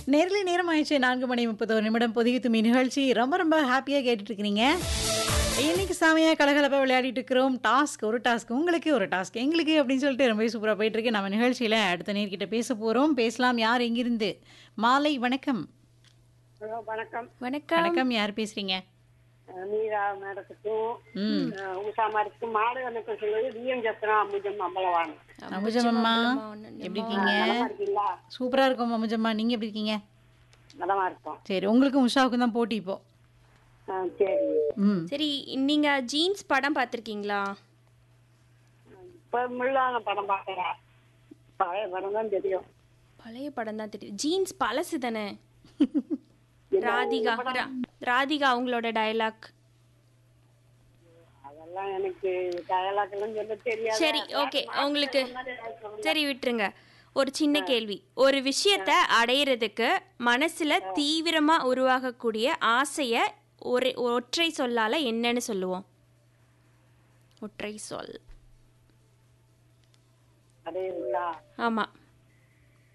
nearly நேரம் ஆயிடுச்சு நான்கு மணி முப்பத்தோரு நிமிடம் பொதிகை தும்மி நிகழ்ச்சி ரொம்ப ரொம்ப ஹாப்பியாக கேட்டுட்டு இருக்கிறீங்க இன்னைக்கு சாமியாக கலகலப்பாக விளையாடிட்டு இருக்கிறோம் டாஸ்க் ஒரு டாஸ்க் உங்களுக்கு ஒரு டாஸ்க் எங்களுக்கு அப்படின்னு சொல்லிட்டு ரொம்ப சூப்பராக போயிட்டு இருக்கு நம்ம நிகழ்ச்சியில் அடுத்த நேர்கிட்ட பேச போகிறோம் பேசலாம் யார் எங்கிருந்து மாலை வணக்கம் ஹலோ வணக்கம் வணக்கம் வணக்கம் யார் பேசுறீங்க அஹ் மீரா மேடத்துக்கும் ம் அஹ் உஷா மாருக்கும் மாடு வணக்கம் சொல்வது டிஎம் ஜத்ரா அம்புஜம் அம்பலவான் அமுஜம்மா எப்படி இருக்கீங்க நலமா இருக்கீங்களா சூப்பராக இருக்கும் அமுஜம்மா நீங்கள் எப்படி இருக்கீங்க நலமா இருக்கோம் சரி உங்களுக்கும் உஷாவுக்கும் தான் போட்டி இப்போ அஹ் சரி ம் சரி நீங்க ஜீன்ஸ் படம் பார்த்திருக்கீங்களா இப்ப முள்ளான படம் பார்க்கறா பழைய படம் தான் தெரியும் பழைய படம் தான் தெரியும் ஜீன்ஸ் பழசு தானே ராதிகா ரா- ராதிகா அவங்களோட டயலாக் அதெல்லாம் எனக்கு டயலாக் எல்லாம் சொல்ல தெரியாது சரி ஓகே உங்களுக்கு சரி விட்டுருங்க ஒரு சின்ன கேள்வி ஒரு விஷயத்த அடையிறதுக்கு மனசுல தீவிரமா உருவாகக்கூடிய ஆசைய ஒரு ஒற்றை சொல்லால என்னன்னு சொல்லுவோம் ஒற்றை சொல் அதே இருக்கா ஆமா